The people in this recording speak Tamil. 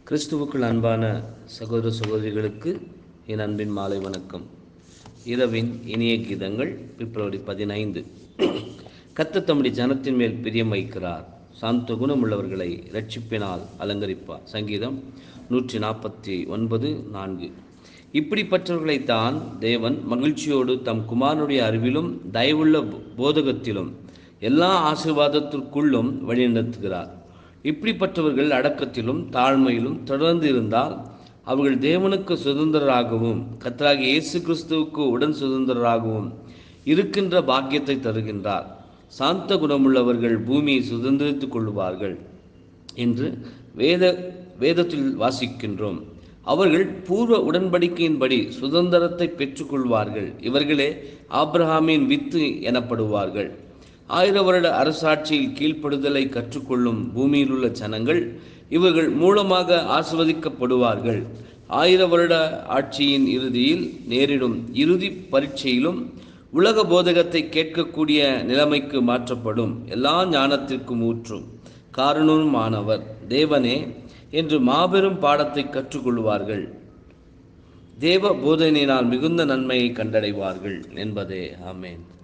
கிறிஸ்துவுக்குள் அன்பான சகோதர சகோதரிகளுக்கு என் அன்பின் மாலை வணக்கம் இரவின் இனிய கீதங்கள் பிப்ரவரி பதினைந்து கத்த தம்முடைய ஜனத்தின் மேல் பிரியம் வைக்கிறார் சாந்த குணமுள்ளவர்களை இரட்சிப்பினால் அலங்கரிப்பார் சங்கீதம் நூற்றி நாற்பத்தி ஒன்பது நான்கு இப்படிப்பட்டவர்களைத்தான் தேவன் மகிழ்ச்சியோடு தம் குமாரனுடைய அறிவிலும் தயவுள்ள போதகத்திலும் எல்லா ஆசீர்வாதத்திற்குள்ளும் வழிநடத்துகிறார் இப்படிப்பட்டவர்கள் அடக்கத்திலும் தாழ்மையிலும் தொடர்ந்து இருந்தால் அவர்கள் தேவனுக்கு சுதந்திரராகவும் கத்தராகிய இயேசு கிறிஸ்துவுக்கு உடன் சுதந்திரராகவும் இருக்கின்ற பாக்கியத்தை தருகின்றார் சாந்த குணமுள்ளவர்கள் பூமியை சுதந்திரித்துக் கொள்வார்கள் என்று வேத வேதத்தில் வாசிக்கின்றோம் அவர்கள் பூர்வ உடன்படிக்கையின்படி சுதந்திரத்தை பெற்றுக்கொள்வார்கள் இவர்களே ஆப்ரஹாமின் வித்து எனப்படுவார்கள் ஆயிர வருட அரசாட்சியில் கீழ்ப்படுதலை கற்றுக்கொள்ளும் பூமியில் உள்ள ஜனங்கள் இவர்கள் மூலமாக ஆசிர்வதிக்கப்படுவார்கள் ஆயிர வருட ஆட்சியின் இறுதியில் நேரிடும் இறுதி பரீட்சையிலும் உலக போதகத்தை கேட்கக்கூடிய நிலைமைக்கு மாற்றப்படும் எல்லா ஞானத்திற்கும் ஊற்றும் காரணமானவர் தேவனே என்று மாபெரும் பாடத்தை கற்றுக்கொள்வார்கள் தேவ போதனையினால் மிகுந்த நன்மையை கண்டடைவார்கள் என்பதே ஆமேன்